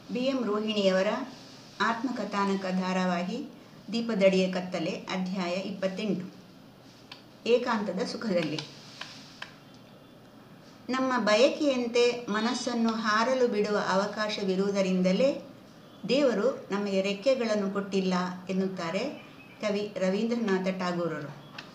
B M ರೋಹಿಣಿಯವರ ಆತ್ಮಕಥಾನಕ ಧಾರಾವಾಹಿ ದೀಪದಡಿಯ ಕತ್ತಲೆ ಅಧ್ಯಾಯ ಇಪ್ಪತ್ತೆಂಟು ಏಕಾಂತದ ಸುಖದಲ್ಲಿ ನಮ್ಮ ಬಯಕೆಯಂತೆ ಮನಸ್ಸನ್ನು ಹಾರಲು ಬಿಡುವ ಅವಕಾಶವಿರುವುದರಿಂದಲೇ ದೇವರು ನಮಗೆ ರೆಕ್ಕೆಗಳನ್ನು ಕೊಟ್ಟಿಲ್ಲ ಎನ್ನುತ್ತಾರೆ ಕವಿ ರವೀಂದ್ರನಾಥ ಟಾಗೂರರು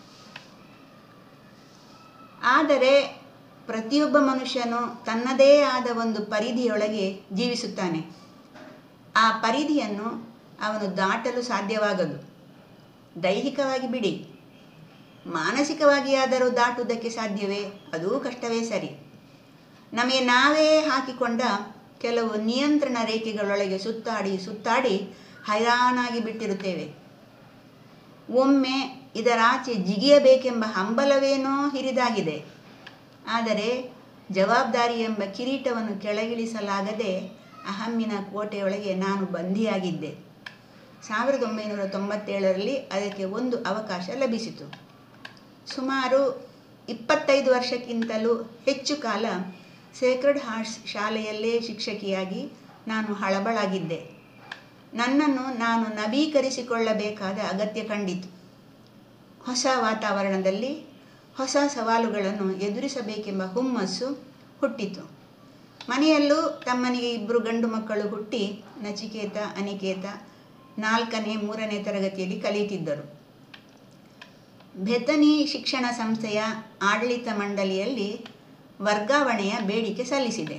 ಆದರೆ ಪ್ರತಿಯೊಬ್ಬ ಮನುಷ್ಯನು ತನ್ನದೇ ಆದ ಒಂದು ಪರಿಧಿಯೊಳಗೆ ಜೀವಿಸುತ್ತಾನೆ ಆ ಪರಿಧಿಯನ್ನು ಅವನು ದಾಟಲು ಸಾಧ್ಯವಾಗದು ದೈಹಿಕವಾಗಿ ಬಿಡಿ ಮಾನಸಿಕವಾಗಿಯಾದರೂ ದಾಟುವುದಕ್ಕೆ ಸಾಧ್ಯವೇ ಅದೂ ಕಷ್ಟವೇ ಸರಿ ನಮಗೆ ನಾವೇ ಹಾಕಿಕೊಂಡ ಕೆಲವು ನಿಯಂತ್ರಣ ರೇಖೆಗಳೊಳಗೆ ಸುತ್ತಾಡಿ ಸುತ್ತಾಡಿ ಹೈರಾಣಾಗಿ ಬಿಟ್ಟಿರುತ್ತೇವೆ ಒಮ್ಮೆ ಇದರಾಚೆ ಜಿಗಿಯಬೇಕೆಂಬ ಹಂಬಲವೇನೋ ಹಿರಿದಾಗಿದೆ ಆದರೆ ಜವಾಬ್ದಾರಿ ಎಂಬ ಕಿರೀಟವನ್ನು ಕೆಳಗಿಳಿಸಲಾಗದೆ ಅಹಮ್ಮಿನ ಕೋಟೆಯೊಳಗೆ ನಾನು ಬಂಧಿಯಾಗಿದ್ದೆ ಸಾವಿರದ ಒಂಬೈನೂರ ತೊಂಬತ್ತೇಳರಲ್ಲಿ ಅದಕ್ಕೆ ಒಂದು ಅವಕಾಶ ಲಭಿಸಿತು ಸುಮಾರು ಇಪ್ಪತ್ತೈದು ವರ್ಷಕ್ಕಿಂತಲೂ ಹೆಚ್ಚು ಕಾಲ ಸೇಕ್ರೆಡ್ ಹಾರ್ಟ್ಸ್ ಶಾಲೆಯಲ್ಲೇ ಶಿಕ್ಷಕಿಯಾಗಿ ನಾನು ಹಳಬಳಾಗಿದ್ದೆ ನನ್ನನ್ನು ನಾನು ನವೀಕರಿಸಿಕೊಳ್ಳಬೇಕಾದ ಅಗತ್ಯ ಕಂಡಿತು ಹೊಸ ವಾತಾವರಣದಲ್ಲಿ ಹೊಸ ಸವಾಲುಗಳನ್ನು ಎದುರಿಸಬೇಕೆಂಬ ಹುಮ್ಮಸ್ಸು ಹುಟ್ಟಿತು ಮನೆಯಲ್ಲೂ ತಮ್ಮನಿಗೆ ಇಬ್ಬರು ಗಂಡು ಮಕ್ಕಳು ಹುಟ್ಟಿ ನಚಿಕೇತ ಅನಿಕೇತ ನಾಲ್ಕನೇ ಮೂರನೇ ತರಗತಿಯಲ್ಲಿ ಕಲಿಯುತ್ತಿದ್ದರು ಬೆತನಿ ಶಿಕ್ಷಣ ಸಂಸ್ಥೆಯ ಆಡಳಿತ ಮಂಡಳಿಯಲ್ಲಿ ವರ್ಗಾವಣೆಯ ಬೇಡಿಕೆ ಸಲ್ಲಿಸಿದೆ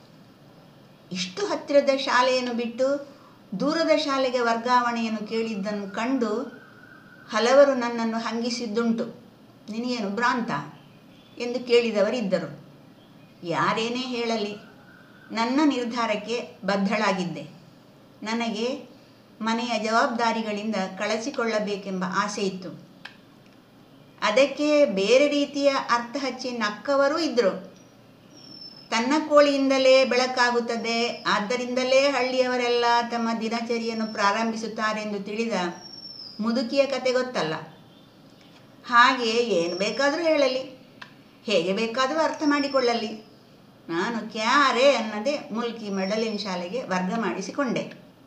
ಇಷ್ಟು ಹತ್ತಿರದ ಶಾಲೆಯನ್ನು ಬಿಟ್ಟು ದೂರದ ಶಾಲೆಗೆ ವರ್ಗಾವಣೆಯನ್ನು ಕೇಳಿದ್ದನ್ನು ಕಂಡು ಹಲವರು ನನ್ನನ್ನು ಹಂಗಿಸಿದ್ದುಂಟು ನಿನಗೇನು ಭ್ರಾಂತ ಎಂದು ಕೇಳಿದವರಿದ್ದರು ಯಾರೇನೇ ಹೇಳಲಿ ನನ್ನ ನಿರ್ಧಾರಕ್ಕೆ ಬದ್ಧಳಾಗಿದ್ದೆ ನನಗೆ ಮನೆಯ ಜವಾಬ್ದಾರಿಗಳಿಂದ ಕಳಚಿಕೊಳ್ಳಬೇಕೆಂಬ ಆಸೆ ಇತ್ತು ಅದಕ್ಕೆ ಬೇರೆ ರೀತಿಯ ಅರ್ಥ ಹಚ್ಚಿ ನಕ್ಕವರೂ ಇದ್ದರು ತನ್ನ ಕೋಳಿಯಿಂದಲೇ ಬೆಳಕಾಗುತ್ತದೆ ಆದ್ದರಿಂದಲೇ ಹಳ್ಳಿಯವರೆಲ್ಲ ತಮ್ಮ ದಿನಚರಿಯನ್ನು ಪ್ರಾರಂಭಿಸುತ್ತಾರೆಂದು ತಿಳಿದ ಮುದುಕಿಯ ಕತೆ ಗೊತ್ತಲ್ಲ ಹಾಗೆ ಏನು ಬೇಕಾದರೂ ಹೇಳಲಿ ಹೇಗೆ ಬೇಕಾದರೂ ಅರ್ಥ ಮಾಡಿಕೊಳ್ಳಲಿ ನಾನು ಕ್ಯಾರೆ ಅನ್ನದೇ ಮುಲ್ಕಿ ಮೆಡಲಿನ್ ಶಾಲೆಗೆ ವರ್ಗ ಮಾಡಿಸಿಕೊಂಡೆ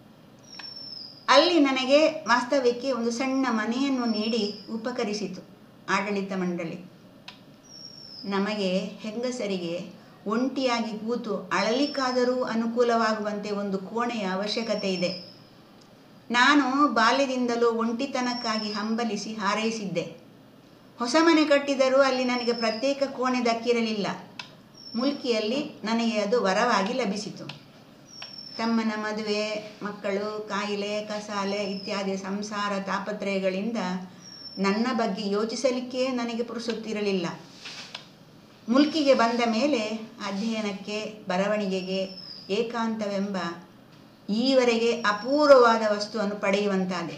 ಅಲ್ಲಿ ನನಗೆ ವಾಸ್ತವ್ಯಕ್ಕೆ ಒಂದು ಸಣ್ಣ ಮನೆಯನ್ನು ನೀಡಿ ಉಪಕರಿಸಿತು ಆಡಳಿತ ಮಂಡಳಿ ನಮಗೆ ಹೆಂಗಸರಿಗೆ ಒಂಟಿಯಾಗಿ ಕೂತು ಅಳಲಿಕ್ಕಾದರೂ ಅನುಕೂಲವಾಗುವಂತೆ ಒಂದು ಕೋಣೆಯ ಅವಶ್ಯಕತೆ ಇದೆ ನಾನು ಬಾಲ್ಯದಿಂದಲೂ ಒಂಟಿತನಕ್ಕಾಗಿ ಹಂಬಲಿಸಿ ಹಾರೈಸಿದ್ದೆ ಹೊಸ ಮನೆ ಕಟ್ಟಿದರೂ ಅಲ್ಲಿ ನನಗೆ ಪ್ರತ್ಯೇಕ ಕೋಣೆ ದಕ್ಕಿರಲಿಲ್ಲ ಮುಲ್ಕಿಯಲ್ಲಿ ನನಗೆ ಅದು ವರವಾಗಿ ಲಭಿಸಿತು ತಮ್ಮನ ಮದುವೆ ಮಕ್ಕಳು ಕಾಯಿಲೆ ಕಸಾಲೆ ಇತ್ಯಾದಿ ಸಂಸಾರ ತಾಪತ್ರಯಗಳಿಂದ ನನ್ನ ಬಗ್ಗೆ ಯೋಚಿಸಲಿಕ್ಕೆ ನನಗೆ ಪುರುಸುತ್ತಿರಲಿಲ್ಲ ಮುಲ್ಕಿಗೆ ಬಂದ ಮೇಲೆ ಅಧ್ಯಯನಕ್ಕೆ ಬರವಣಿಗೆಗೆ ಏಕಾಂತವೆಂಬ ಈವರೆಗೆ ಅಪೂರ್ವವಾದ ವಸ್ತುವನ್ನು ಪಡೆಯುವಂತಾದೆ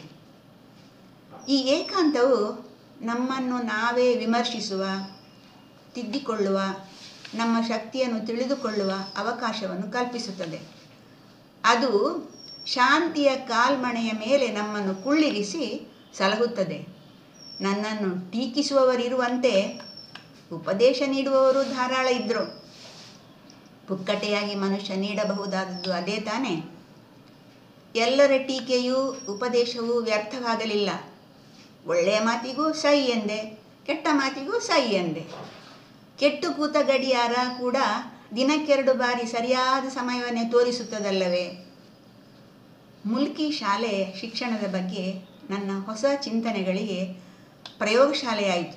ಈ ಏಕಾಂತವು ನಮ್ಮನ್ನು ನಾವೇ ವಿಮರ್ಶಿಸುವ ತಿದ್ದಿಕೊಳ್ಳುವ ನಮ್ಮ ಶಕ್ತಿಯನ್ನು ತಿಳಿದುಕೊಳ್ಳುವ ಅವಕಾಶವನ್ನು ಕಲ್ಪಿಸುತ್ತದೆ ಅದು ಶಾಂತಿಯ ಕಾಲ್ಮಣೆಯ ಮೇಲೆ ನಮ್ಮನ್ನು ಕುಳ್ಳಿರಿಸಿ ಸಲಹುತ್ತದೆ ನನ್ನನ್ನು ಟೀಕಿಸುವವರಿರುವಂತೆ ಉಪದೇಶ ನೀಡುವವರು ಧಾರಾಳ ಇದ್ದರು ಪುಕ್ಕಟೆಯಾಗಿ ಮನುಷ್ಯ ನೀಡಬಹುದಾದದ್ದು ಅದೇ ತಾನೇ ಎಲ್ಲರ ಟೀಕೆಯೂ ಉಪದೇಶವೂ ವ್ಯರ್ಥವಾಗಲಿಲ್ಲ ಒಳ್ಳೆಯ ಮಾತಿಗೂ ಸೈ ಎಂದೆ ಕೆಟ್ಟ ಮಾತಿಗೂ ಸೈ ಎಂದೆ ಕೆಟ್ಟು ಕೂತ ಗಡಿಯಾರ ಕೂಡ ದಿನಕ್ಕೆರಡು ಬಾರಿ ಸರಿಯಾದ ಸಮಯವನ್ನೇ ತೋರಿಸುತ್ತದಲ್ಲವೇ ಮುಲ್ಕಿ ಶಾಲೆ ಶಿಕ್ಷಣದ ಬಗ್ಗೆ ನನ್ನ ಹೊಸ ಚಿಂತನೆಗಳಿಗೆ ಪ್ರಯೋಗಶಾಲೆಯಾಯಿತು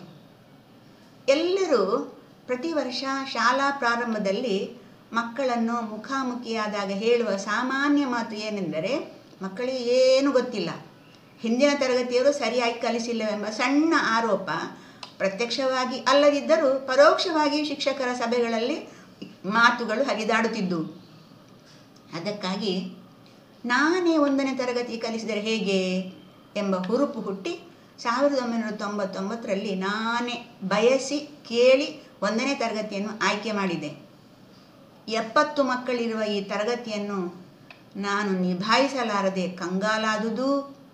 ಎಲ್ಲರೂ ಪ್ರತಿ ವರ್ಷ ಶಾಲಾ ಪ್ರಾರಂಭದಲ್ಲಿ ಮಕ್ಕಳನ್ನು ಮುಖಾಮುಖಿಯಾದಾಗ ಹೇಳುವ ಸಾಮಾನ್ಯ ಮಾತು ಏನೆಂದರೆ ಮಕ್ಕಳಿಗೆ ಏನೂ ಗೊತ್ತಿಲ್ಲ ಹಿಂದಿನ ತರಗತಿಯವರು ಸರಿಯಾಗಿ ಕಲಿಸಿಲ್ಲವೆಂಬ ಸಣ್ಣ ಆರೋಪ ಪ್ರತ್ಯಕ್ಷವಾಗಿ ಅಲ್ಲದಿದ್ದರೂ ಪರೋಕ್ಷವಾಗಿ ಶಿಕ್ಷಕರ ಸಭೆಗಳಲ್ಲಿ ಮಾತುಗಳು ಹರಿದಾಡುತ್ತಿದ್ದವು ಅದಕ್ಕಾಗಿ ನಾನೇ ಒಂದನೇ ತರಗತಿ ಕಲಿಸಿದರೆ ಹೇಗೆ ಎಂಬ ಹುರುಪು ಹುಟ್ಟಿ ಸಾವಿರದ ಒಂಬೈನೂರ ತೊಂಬತ್ತೊಂಬತ್ತರಲ್ಲಿ ನಾನೇ ಬಯಸಿ ಕೇಳಿ ಒಂದನೇ ತರಗತಿಯನ್ನು ಆಯ್ಕೆ ಮಾಡಿದೆ ಎಪ್ಪತ್ತು ಮಕ್ಕಳಿರುವ ಈ ತರಗತಿಯನ್ನು ನಾನು ನಿಭಾಯಿಸಲಾರದೆ ಕಂಗಾಲಾದುದು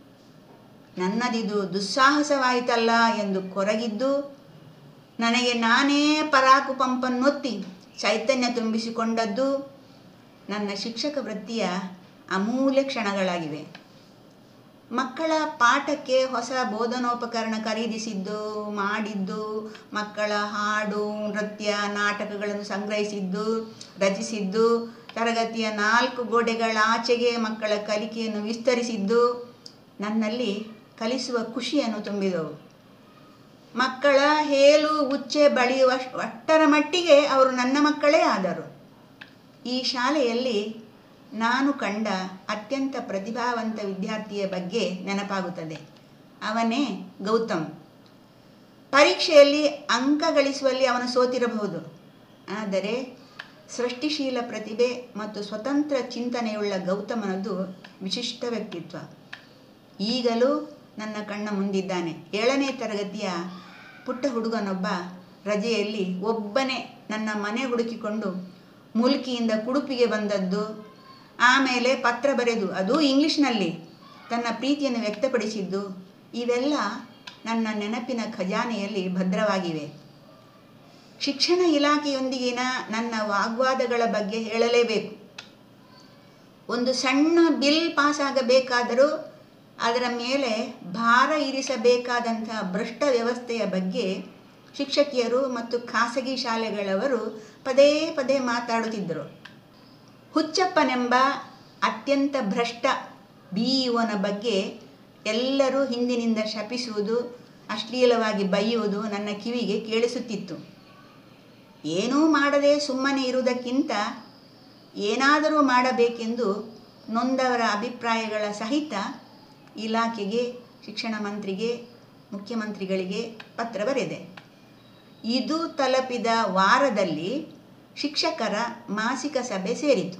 ನನ್ನದಿದು ದುಸ್ಸಾಹಸವಾಯಿತಲ್ಲ ಎಂದು ಕೊರಗಿದ್ದು ನನಗೆ ನಾನೇ ಪರಾಕು ಪಂಪನ್ನೊತ್ತಿ ಚೈತನ್ಯ ತುಂಬಿಸಿಕೊಂಡದ್ದು ನನ್ನ ಶಿಕ್ಷಕ ವೃತ್ತಿಯ ಅಮೂಲ್ಯ ಕ್ಷಣಗಳಾಗಿವೆ ಮಕ್ಕಳ ಪಾಠಕ್ಕೆ ಹೊಸ ಬೋಧನೋಪಕರಣ ಖರೀದಿಸಿದ್ದು ಮಾಡಿದ್ದು ಮಕ್ಕಳ ಹಾಡು ನೃತ್ಯ ನಾಟಕಗಳನ್ನು ಸಂಗ್ರಹಿಸಿದ್ದು ರಚಿಸಿದ್ದು ತರಗತಿಯ ನಾಲ್ಕು ಗೋಡೆಗಳ ಆಚೆಗೆ ಮಕ್ಕಳ ಕಲಿಕೆಯನ್ನು ವಿಸ್ತರಿಸಿದ್ದು ನನ್ನಲ್ಲಿ ಕಲಿಸುವ ಖುಷಿಯನ್ನು ತುಂಬಿದವು ಮಕ್ಕಳ ಹೇಲು ಉಚ್ಚೆ ಬಳಿಯುವ ಅಷ್ಟರ ಮಟ್ಟಿಗೆ ಅವರು ನನ್ನ ಮಕ್ಕಳೇ ಆದರು ಈ ಶಾಲೆಯಲ್ಲಿ ನಾನು ಕಂಡ ಅತ್ಯಂತ ಪ್ರತಿಭಾವಂತ ವಿದ್ಯಾರ್ಥಿಯ ಬಗ್ಗೆ ನೆನಪಾಗುತ್ತದೆ ಅವನೇ ಗೌತಮ್ ಪರೀಕ್ಷೆಯಲ್ಲಿ ಅಂಕ ಗಳಿಸುವಲ್ಲಿ ಅವನು ಸೋತಿರಬಹುದು ಆದರೆ ಸೃಷ್ಟಿಶೀಲ ಪ್ರತಿಭೆ ಮತ್ತು ಸ್ವತಂತ್ರ ಚಿಂತನೆಯುಳ್ಳ ಗೌತಮನದು ವಿಶಿಷ್ಟ ವ್ಯಕ್ತಿತ್ವ ಈಗಲೂ ನನ್ನ ಕಣ್ಣ ಮುಂದಿದ್ದಾನೆ ಏಳನೇ ತರಗತಿಯ ಪುಟ್ಟ ಹುಡುಗನೊಬ್ಬ ರಜೆಯಲ್ಲಿ ಒಬ್ಬನೇ ನನ್ನ ಮನೆ ಹುಡುಕಿಕೊಂಡು ಮುಲ್ಕಿಯಿಂದ ಕುಡುಪಿಗೆ ಬಂದದ್ದು ಆಮೇಲೆ ಪತ್ರ ಬರೆದು ಅದು ಇಂಗ್ಲಿಷ್ನಲ್ಲಿ ತನ್ನ ಪ್ರೀತಿಯನ್ನು ವ್ಯಕ್ತಪಡಿಸಿದ್ದು ಇವೆಲ್ಲ ನನ್ನ ನೆನಪಿನ ಖಜಾನೆಯಲ್ಲಿ ಭದ್ರವಾಗಿವೆ ಶಿಕ್ಷಣ ಇಲಾಖೆಯೊಂದಿಗಿನ ನನ್ನ ವಾಗ್ವಾದಗಳ ಬಗ್ಗೆ ಹೇಳಲೇಬೇಕು ಒಂದು ಸಣ್ಣ ಬಿಲ್ ಪಾಸ್ ಆಗಬೇಕಾದರೂ ಅದರ ಮೇಲೆ ಭಾರ ಇರಿಸಬೇಕಾದಂತಹ ಭ್ರಷ್ಟ ವ್ಯವಸ್ಥೆಯ ಬಗ್ಗೆ ಶಿಕ್ಷಕಿಯರು ಮತ್ತು ಖಾಸಗಿ ಶಾಲೆಗಳವರು ಪದೇ ಪದೇ ಮಾತಾಡುತ್ತಿದ್ದರು ಹುಚ್ಚಪ್ಪನೆಂಬ ಅತ್ಯಂತ ಭ್ರಷ್ಟ ಬಿ ಇಒನ ಬಗ್ಗೆ ಎಲ್ಲರೂ ಹಿಂದಿನಿಂದ ಶಪಿಸುವುದು ಅಶ್ಲೀಲವಾಗಿ ಬೈಯುವುದು ನನ್ನ ಕಿವಿಗೆ ಕೇಳಿಸುತ್ತಿತ್ತು ಏನೂ ಮಾಡದೆ ಸುಮ್ಮನೆ ಇರುವುದಕ್ಕಿಂತ ಏನಾದರೂ ಮಾಡಬೇಕೆಂದು ನೊಂದವರ ಅಭಿಪ್ರಾಯಗಳ ಸಹಿತ ಇಲಾಖೆಗೆ ಶಿಕ್ಷಣ ಮಂತ್ರಿಗೆ ಮುಖ್ಯಮಂತ್ರಿಗಳಿಗೆ ಪತ್ರ ಬರೆದೆ ಇದು ತಲುಪಿದ ವಾರದಲ್ಲಿ ಶಿಕ್ಷಕರ ಮಾಸಿಕ ಸಭೆ ಸೇರಿತು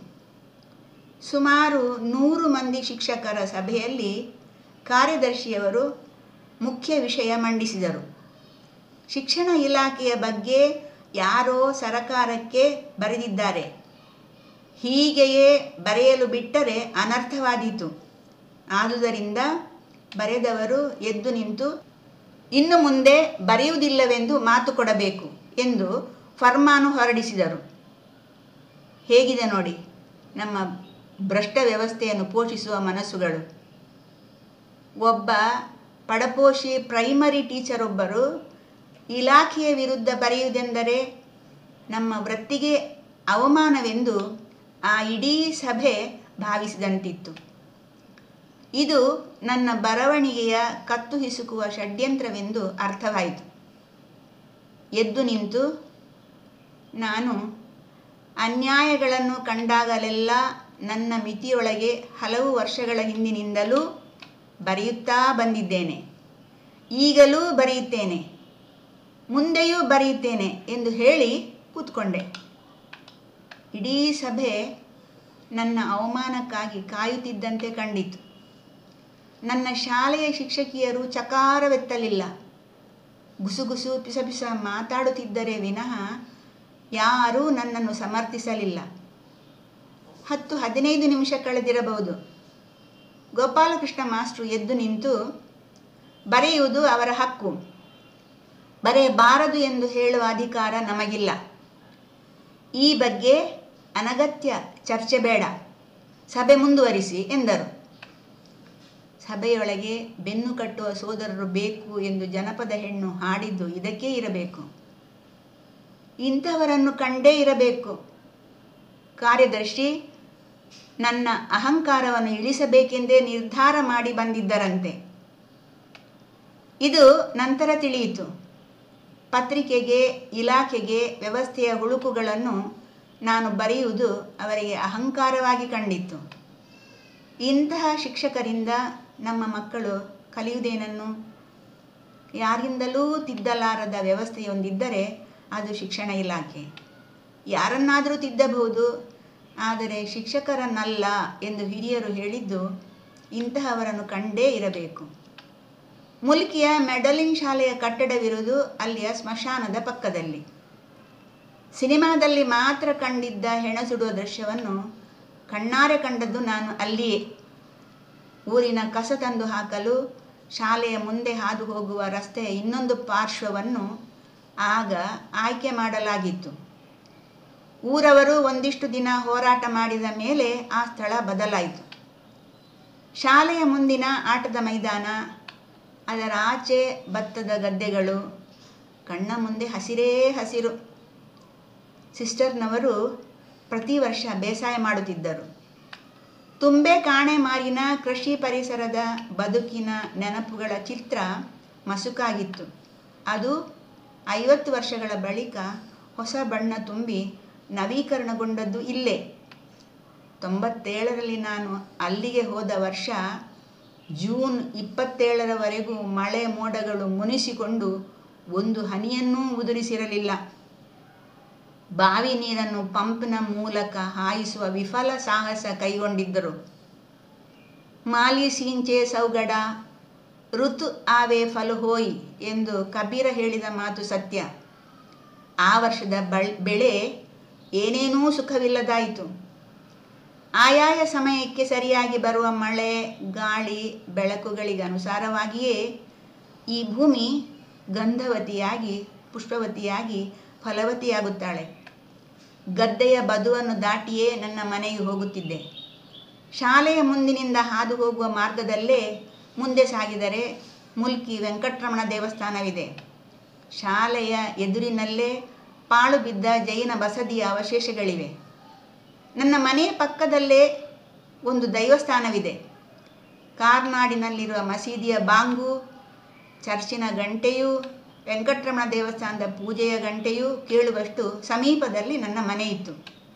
ಸುಮಾರು ನೂರು ಮಂದಿ ಶಿಕ್ಷಕರ ಸಭೆಯಲ್ಲಿ ಕಾರ್ಯದರ್ಶಿಯವರು ಮುಖ್ಯ ವಿಷಯ ಮಂಡಿಸಿದರು ಶಿಕ್ಷಣ ಇಲಾಖೆಯ ಬಗ್ಗೆ ಯಾರೋ ಸರಕಾರಕ್ಕೆ ಬರೆದಿದ್ದಾರೆ ಹೀಗೆಯೇ ಬರೆಯಲು ಬಿಟ್ಟರೆ ಅನರ್ಥವಾದೀತು ಆದುದರಿಂದ ಬರೆದವರು ಎದ್ದು ನಿಂತು ಇನ್ನು ಮುಂದೆ ಬರೆಯುವುದಿಲ್ಲವೆಂದು ಮಾತು ಕೊಡಬೇಕು ಎಂದು ಫರ್ಮಾನು ಹೊರಡಿಸಿದರು ಹೇಗಿದೆ ನೋಡಿ ನಮ್ಮ ಭ್ರಷ್ಟ ವ್ಯವಸ್ಥೆಯನ್ನು ಪೋಷಿಸುವ ಮನಸ್ಸುಗಳು ಒಬ್ಬ ಪಡಪೋಷಿ ಪ್ರೈಮರಿ ಟೀಚರೊಬ್ಬರು ಇಲಾಖೆಯ ವಿರುದ್ಧ ಬರೆಯುವುದೆಂದರೆ ನಮ್ಮ ವೃತ್ತಿಗೆ ಅವಮಾನವೆಂದು ಆ ಇಡೀ ಸಭೆ ಭಾವಿಸಿದಂತಿತ್ತು ಇದು ನನ್ನ ಬರವಣಿಗೆಯ ಕತ್ತು ಹಿಸುಕುವ ಷಡ್ಯಂತ್ರವೆಂದು ಅರ್ಥವಾಯಿತು ಎದ್ದು ನಿಂತು ನಾನು ಅನ್ಯಾಯಗಳನ್ನು ಕಂಡಾಗಲೆಲ್ಲ ನನ್ನ ಮಿತಿಯೊಳಗೆ ಹಲವು ವರ್ಷಗಳ ಹಿಂದಿನಿಂದಲೂ ಬರೆಯುತ್ತಾ ಬಂದಿದ್ದೇನೆ ಈಗಲೂ ಬರೆಯುತ್ತೇನೆ ಮುಂದೆಯೂ ಬರೆಯುತ್ತೇನೆ ಎಂದು ಹೇಳಿ ಕೂತ್ಕೊಂಡೆ ಇಡೀ ಸಭೆ ನನ್ನ ಅವಮಾನಕ್ಕಾಗಿ ಕಾಯುತ್ತಿದ್ದಂತೆ ಕಂಡಿತು ನನ್ನ ಶಾಲೆಯ ಶಿಕ್ಷಕಿಯರು ಚಕಾರವೆತ್ತಲಿಲ್ಲ ಗುಸುಗುಸು ಪಿಸಪಿಸ ಮಾತಾಡುತ್ತಿದ್ದರೆ ವಿನಃ ಯಾರೂ ನನ್ನನ್ನು ಸಮರ್ಥಿಸಲಿಲ್ಲ ಹತ್ತು ಹದಿನೈದು ನಿಮಿಷ ಕಳೆದಿರಬಹುದು ಗೋಪಾಲಕೃಷ್ಣ ಮಾಸ್ಟ್ರು ಎದ್ದು ನಿಂತು ಬರೆಯುವುದು ಅವರ ಹಕ್ಕು ಬರೆಯಬಾರದು ಎಂದು ಹೇಳುವ ಅಧಿಕಾರ ನಮಗಿಲ್ಲ ಈ ಬಗ್ಗೆ ಅನಗತ್ಯ ಚರ್ಚೆ ಬೇಡ ಸಭೆ ಮುಂದುವರಿಸಿ ಎಂದರು ಸಭೆಯೊಳಗೆ ಬೆನ್ನು ಕಟ್ಟುವ ಸೋದರರು ಬೇಕು ಎಂದು ಜನಪದ ಹೆಣ್ಣು ಹಾಡಿದ್ದು ಇದಕ್ಕೇ ಇರಬೇಕು ಇಂಥವರನ್ನು ಕಂಡೇ ಇರಬೇಕು ಕಾರ್ಯದರ್ಶಿ ನನ್ನ ಅಹಂಕಾರವನ್ನು ಇಳಿಸಬೇಕೆಂದೇ ನಿರ್ಧಾರ ಮಾಡಿ ಬಂದಿದ್ದರಂತೆ ಇದು ನಂತರ ತಿಳಿಯಿತು ಪತ್ರಿಕೆಗೆ ಇಲಾಖೆಗೆ ವ್ಯವಸ್ಥೆಯ ಹುಳುಕುಗಳನ್ನು ನಾನು ಬರೆಯುವುದು ಅವರಿಗೆ ಅಹಂಕಾರವಾಗಿ ಕಂಡಿತ್ತು ಇಂತಹ ಶಿಕ್ಷಕರಿಂದ ನಮ್ಮ ಮಕ್ಕಳು ಕಲಿಯುವುದೇನನ್ನು ಯಾರಿಂದಲೂ ತಿದ್ದಲಾರದ ವ್ಯವಸ್ಥೆಯೊಂದಿದ್ದರೆ ಅದು ಶಿಕ್ಷಣ ಇಲಾಖೆ ಯಾರನ್ನಾದರೂ ತಿದ್ದಬಹುದು ಆದರೆ ಶಿಕ್ಷಕರನ್ನಲ್ಲ ಎಂದು ಹಿರಿಯರು ಹೇಳಿದ್ದು ಇಂತಹವರನ್ನು ಕಂಡೇ ಇರಬೇಕು ಮುಲ್ಕಿಯ ಮೆಡಲಿನ್ ಶಾಲೆಯ ಕಟ್ಟಡವಿರುವುದು ಅಲ್ಲಿಯ ಸ್ಮಶಾನದ ಪಕ್ಕದಲ್ಲಿ ಸಿನಿಮಾದಲ್ಲಿ ಮಾತ್ರ ಕಂಡಿದ್ದ ಹೆಣ ಸುಡುವ ದೃಶ್ಯವನ್ನು ಕಣ್ಣಾರೆ ಕಂಡದ್ದು ನಾನು ಅಲ್ಲಿಯೇ ಊರಿನ ಕಸ ತಂದು ಹಾಕಲು ಶಾಲೆಯ ಮುಂದೆ ಹಾದು ಹೋಗುವ ರಸ್ತೆಯ ಇನ್ನೊಂದು ಪಾರ್ಶ್ವವನ್ನು ಆಗ ಆಯ್ಕೆ ಮಾಡಲಾಗಿತ್ತು ಊರವರು ಒಂದಿಷ್ಟು ದಿನ ಹೋರಾಟ ಮಾಡಿದ ಮೇಲೆ ಆ ಸ್ಥಳ ಬದಲಾಯಿತು ಶಾಲೆಯ ಮುಂದಿನ ಆಟದ ಮೈದಾನ ಅದರ ಆಚೆ ಭತ್ತದ ಗದ್ದೆಗಳು ಕಣ್ಣ ಮುಂದೆ ಹಸಿರೇ ಹಸಿರು ಸಿಸ್ಟರ್ನವರು ಪ್ರತಿ ವರ್ಷ ಬೇಸಾಯ ಮಾಡುತ್ತಿದ್ದರು ತುಂಬೆ ಕಾಣೆ ಮಾರಿನ ಕೃಷಿ ಪರಿಸರದ ಬದುಕಿನ ನೆನಪುಗಳ ಚಿತ್ರ ಮಸುಕಾಗಿತ್ತು ಅದು ಐವತ್ತು ವರ್ಷಗಳ ಬಳಿಕ ಹೊಸ ಬಣ್ಣ ತುಂಬಿ ನವೀಕರಣಗೊಂಡದ್ದು ಇಲ್ಲೇ ತೊಂಬತ್ತೇಳರಲ್ಲಿ ನಾನು ಅಲ್ಲಿಗೆ ಹೋದ ವರ್ಷ ಜೂನ್ ಇಪ್ಪತ್ತೇಳರವರೆಗೂ ಮಳೆ ಮೋಡಗಳು ಮುನಿಸಿಕೊಂಡು ಒಂದು ಹನಿಯನ್ನೂ ಉದುರಿಸಿರಲಿಲ್ಲ ಬಾವಿ ನೀರನ್ನು ಪಂಪ್ನ ಮೂಲಕ ಹಾಯಿಸುವ ವಿಫಲ ಸಾಹಸ ಕೈಗೊಂಡಿದ್ದರು ಮಾಲಿ ಸೀಂಚೆ ಸೌಗಡ ಋತು ಆವೆ ಫಲಹೋಯ್ ಎಂದು ಕಬೀರ ಹೇಳಿದ ಮಾತು ಸತ್ಯ ಆ ವರ್ಷದ ಬಳ್ ಬೆಳೆ ಏನೇನೂ ಸುಖವಿಲ್ಲದಾಯಿತು ಆಯಾಯ ಸಮಯಕ್ಕೆ ಸರಿಯಾಗಿ ಬರುವ ಮಳೆ ಗಾಳಿ ಬೆಳಕುಗಳಿಗೆ ಅನುಸಾರವಾಗಿಯೇ ಈ ಭೂಮಿ ಗಂಧವತಿಯಾಗಿ ಪುಷ್ಪವತಿಯಾಗಿ ಫಲವತಿಯಾಗುತ್ತಾಳೆ ಗದ್ದೆಯ ಬದುವನ್ನು ದಾಟಿಯೇ ನನ್ನ ಮನೆಗೆ ಹೋಗುತ್ತಿದ್ದೆ ಶಾಲೆಯ ಮುಂದಿನಿಂದ ಹಾದು ಹೋಗುವ ಮಾರ್ಗದಲ್ಲೇ ಮುಂದೆ ಸಾಗಿದರೆ ಮುಲ್ಕಿ ವೆಂಕಟರಮಣ ದೇವಸ್ಥಾನವಿದೆ ಶಾಲೆಯ ಎದುರಿನಲ್ಲೇ ಪಾಳು ಬಿದ್ದ ಜೈನ ಬಸದಿಯ ಅವಶೇಷಗಳಿವೆ ನನ್ನ ಮನೆಯ ಪಕ್ಕದಲ್ಲೇ ಒಂದು ದೈವಸ್ಥಾನವಿದೆ ಕಾರ್ನಾಡಿನಲ್ಲಿರುವ ಮಸೀದಿಯ ಬಾಂಗು ಚರ್ಚಿನ ಗಂಟೆಯು ವೆಂಕಟರಮಣ ದೇವಸ್ಥಾನದ ಪೂಜೆಯ ಗಂಟೆಯು ಕೇಳುವಷ್ಟು ಸಮೀಪದಲ್ಲಿ ನನ್ನ ಮನೆ ಇತ್ತು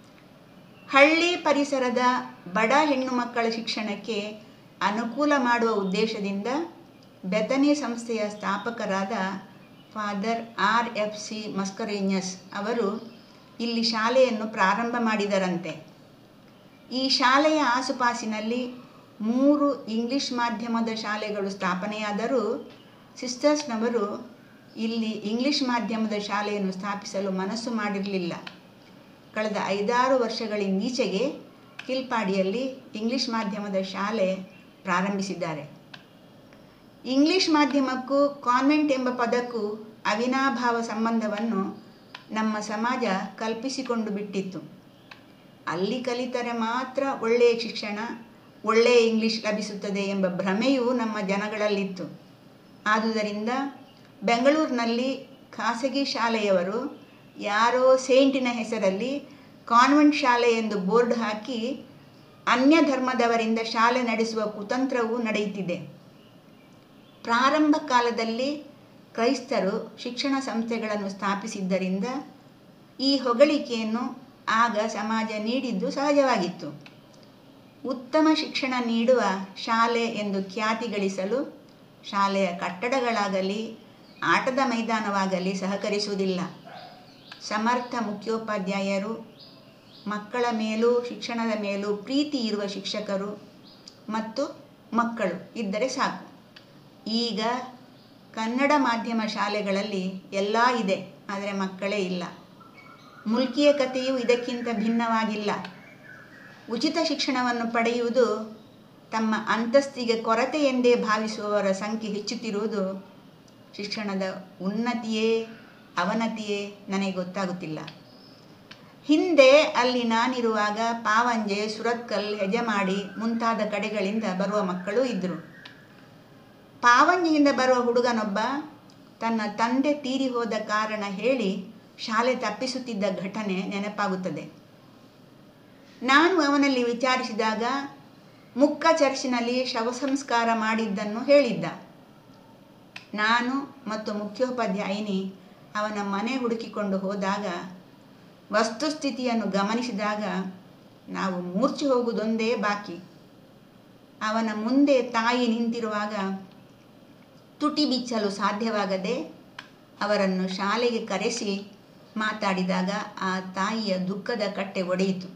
ಹಳ್ಳಿ ಪರಿಸರದ ಬಡ ಹೆಣ್ಣು ಮಕ್ಕಳ ಶಿಕ್ಷಣಕ್ಕೆ ಅನುಕೂಲ ಮಾಡುವ ಉದ್ದೇಶದಿಂದ ಬೆತನಿ ಸಂಸ್ಥೆಯ ಸ್ಥಾಪಕರಾದ Father R F C Mascarenhas ಅವರು ಇಲ್ಲಿ ಶಾಲೆಯನ್ನು ಪ್ರಾರಂಭ ಮಾಡಿದರಂತೆ ಈ ಶಾಲೆಯ ಆಸುಪಾಸಿನಲ್ಲಿ ಮೂರು ಇಂಗ್ಲಿಷ್ ಮಾಧ್ಯಮದ ಶಾಲೆಗಳು ಸ್ಥಾಪನೆಯಾದರೂ ಸಿಸ್ಟರ್ಸ್ನವರು ಇಲ್ಲಿ ಇಂಗ್ಲಿಷ್ ಮಾಧ್ಯಮದ ಶಾಲೆಯನ್ನು ಸ್ಥಾಪಿಸಲು ಮನಸ್ಸು ಮಾಡಿರಲಿಲ್ಲ ಕಳೆದ ಐದಾರು ವರ್ಷಗಳಿಂದೀಚೆಗೆ ಕಿಲ್ಪಾಡಿಯಲ್ಲಿ ಇಂಗ್ಲಿಷ್ ಮಾಧ್ಯಮದ ಶಾಲೆ ಪ್ರಾರಂಭಿಸಿದ್ದಾರೆ ಇಂಗ್ಲಿಷ್ ಮಾಧ್ಯಮಕ್ಕೂ ಕಾನ್ವೆಂಟ್ ಎಂಬ ಪದಕ್ಕೂ ಅವಿನಾಭಾವ ಸಂಬಂಧವನ್ನು ನಮ್ಮ ಸಮಾಜ ಕಲ್ಪಿಸಿಕೊಂಡು ಬಿಟ್ಟಿತ್ತು ಅಲ್ಲಿ ಕಲಿತರೆ ಮಾತ್ರ ಒಳ್ಳೆಯ ಶಿಕ್ಷಣ ಒಳ್ಳೆಯ ಇಂಗ್ಲಿಷ್ ಲಭಿಸುತ್ತದೆ ಎಂಬ ಭ್ರಮೆಯೂ ನಮ್ಮ ಜನಗಳಲ್ಲಿತ್ತು ಆದುದರಿಂದ ಬೆಂಗಳೂರಿನಲ್ಲಿ ಖಾಸಗಿ ಶಾಲೆಯವರು ಯಾರೋ ಸೇಂಟಿನ ಹೆಸರಲ್ಲಿ ಕಾನ್ವೆಂಟ್ ಶಾಲೆ ಎಂದು ಬೋರ್ಡ್ ಹಾಕಿ ಅನ್ಯ ಧರ್ಮದವರಿಂದ ಶಾಲೆ ನಡೆಸುವ ಕುತಂತ್ರವೂ ನಡೆಯುತ್ತಿದೆ ಪ್ರಾರಂಭ ಕಾಲದಲ್ಲಿ ಕ್ರೈಸ್ತರು ಶಿಕ್ಷಣ ಸಂಸ್ಥೆಗಳನ್ನು ಸ್ಥಾಪಿಸಿದ್ದರಿಂದ ಈ ಹೊಗಳಿಕೆಯನ್ನು ಆಗ ಸಮಾಜ ನೀಡಿದ್ದು ಸಹಜವಾಗಿತ್ತು ಉತ್ತಮ ಶಿಕ್ಷಣ ನೀಡುವ ಶಾಲೆ ಎಂದು ಖ್ಯಾತಿ ಗಳಿಸಲು ಶಾಲೆಯ ಕಟ್ಟಡಗಳಾಗಲಿ ಆಟದ ಮೈದಾನವಾಗಲಿ ಸಹಕರಿಸುವುದಿಲ್ಲ ಸಮರ್ಥ ಮುಖ್ಯೋಪಾಧ್ಯಾಯರು ಮಕ್ಕಳ ಮೇಲೂ ಶಿಕ್ಷಣದ ಮೇಲೂ ಪ್ರೀತಿ ಇರುವ ಶಿಕ್ಷಕರು ಮತ್ತು ಮಕ್ಕಳು ಇದ್ದರೆ ಸಾಕು ಈಗ ಕನ್ನಡ ಮಾಧ್ಯಮ ಶಾಲೆಗಳಲ್ಲಿ ಎಲ್ಲ ಇದೆ ಆದರೆ ಮಕ್ಕಳೇ ಇಲ್ಲ ಮುಲ್ಕಿಯ ಕಥೆಯು ಇದಕ್ಕಿಂತ ಭಿನ್ನವಾಗಿಲ್ಲ ಉಚಿತ ಶಿಕ್ಷಣವನ್ನು ಪಡೆಯುವುದು ತಮ್ಮ ಅಂತಸ್ತಿಗೆ ಕೊರತೆ ಎಂದೇ ಭಾವಿಸುವವರ ಸಂಖ್ಯೆ ಹೆಚ್ಚುತ್ತಿರುವುದು ಶಿಕ್ಷಣದ ಉನ್ನತಿಯೇ ಅವನತಿಯೇ ನನಗೆ ಗೊತ್ತಾಗುತ್ತಿಲ್ಲ ಹಿಂದೆ ಅಲ್ಲಿ ನಾನಿರುವಾಗ ಪಾವಂಜೆ ಸುರತ್ಕಲ್ ಹೆಜಮಾಡಿ ಮುಂತಾದ ಕಡೆಗಳಿಂದ ಬರುವ ಮಕ್ಕಳು ಇದ್ದರು ಪಾವಂಜೆಯಿಂದ ಬರುವ ಹುಡುಗನೊಬ್ಬ ತನ್ನ ತಂದೆ ತೀರಿ ಹೋದ ಕಾರಣ ಹೇಳಿ ಶಾಲೆ ತಪ್ಪಿಸುತ್ತಿದ್ದ ಘಟನೆ ನೆನಪಾಗುತ್ತದೆ ನಾನು ಅವನಲ್ಲಿ ವಿಚಾರಿಸಿದಾಗ ಮುಕ್ಕ ಚರ್ಚಿನಲ್ಲಿ ಶವ ಸಂಸ್ಕಾರ ಮಾಡಿದ್ದನ್ನು ಹೇಳಿದ್ದ ನಾನು ಮತ್ತು ಮುಖ್ಯೋಪಾಧ್ಯಾಯಿನಿ ಅವನ ಮನೆ ಹುಡುಕಿಕೊಂಡು ಹೋದಾಗ ವಸ್ತುಸ್ಥಿತಿಯನ್ನು ಗಮನಿಸಿದಾಗ ನಾವು ಮೂರ್ಛೆ ಹೋಗುವುದೊಂದೇ ಬಾಕಿ ಅವನ ಮುಂದೆ ತಾಯಿ ನಿಂತಿರುವಾಗ ತುಟಿ ಬಿಚ್ಚಲು ಸಾಧ್ಯವಾಗದೆ ಅವರನ್ನು ಶಾಲೆಗೆ ಕರೆಸಿ ಮಾತಾಡಿದಾಗ ಆ ತಾಯಿಯ ದುಃಖದ ಕಟ್ಟೆ ಒಡೆಯಿತು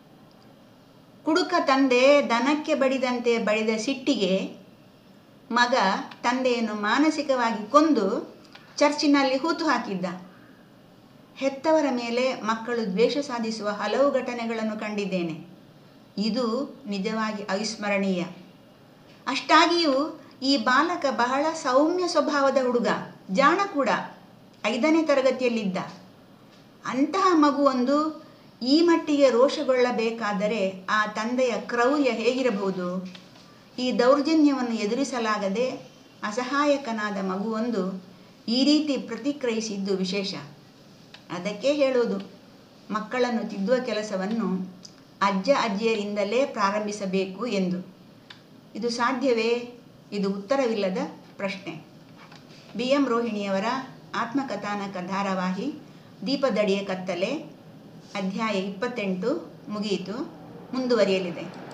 ಕುಡುಕ ತಂದೆ ದನಕ್ಕೆ ಬಡಿದಂತೆ ಬಡಿದ ಸಿಟ್ಟಿಗೆ ಮಗ ತಂದೆಯನ್ನು ಮಾನಸಿಕವಾಗಿ ಕೊಂದು ಚರ್ಚಿನಲ್ಲಿ ಹೂತು ಹಾಕಿದ್ದ ಹೆತ್ತವರ ಮೇಲೆ ಮಕ್ಕಳು ದ್ವೇಷ ಸಾಧಿಸುವ ಹಲವು ಘಟನೆಗಳನ್ನು ಕಂಡಿದ್ದೇನೆ ಇದು ನಿಜವಾಗಿ ಅವಿಸ್ಮರಣೀಯ ಅಷ್ಟಾಗಿಯೂ ಈ ಬಾಲಕ ಬಹಳ ಸೌಮ್ಯ ಸ್ವಭಾವದ ಹುಡುಗ ಜಾಣ ಕೂಡ ಐದನೇ ತರಗತಿಯಲ್ಲಿದ್ದ ಅಂತಹ ಮಗುವೊಂದು ಈ ಮಟ್ಟಿಗೆ ರೋಷಗೊಳ್ಳಬೇಕಾದರೆ ಆ ತಂದೆಯ ಕ್ರೌರ್ಯ ಹೇಗಿರಬಹುದು ಈ ದೌರ್ಜನ್ಯವನ್ನು ಎದುರಿಸಲಾಗದೆ ಅಸಹಾಯಕನಾದ ಮಗುವೊಂದು ಈ ರೀತಿ ಪ್ರತಿಕ್ರಿಯಿಸಿದ್ದು ವಿಶೇಷ ಅದಕ್ಕೆ ಹೇಳೋದು ಮಕ್ಕಳನ್ನು ತಿದ್ದುವ ಕೆಲಸವನ್ನು ಅಜ್ಜ ಅಜ್ಜಿಯರಿಂದಲೇ ಪ್ರಾರಂಭಿಸಬೇಕು ಎಂದು ಇದು ಸಾಧ್ಯವೇ ಇದು ಉತ್ತರವಿಲ್ಲದ ಪ್ರಶ್ನೆ ಬಿ ಎಂ ರೋಹಿಣಿಯವರ ಆತ್ಮಕಥಾನಕ ಧಾರಾವಾಹಿ ದೀಪದಡಿಯ ಕತ್ತಲೆ ಅಧ್ಯಾಯ ಇಪ್ಪತ್ತೆಂಟು ಮುಗಿಯಿತು ಮುಂದುವರಿಯಲಿದೆ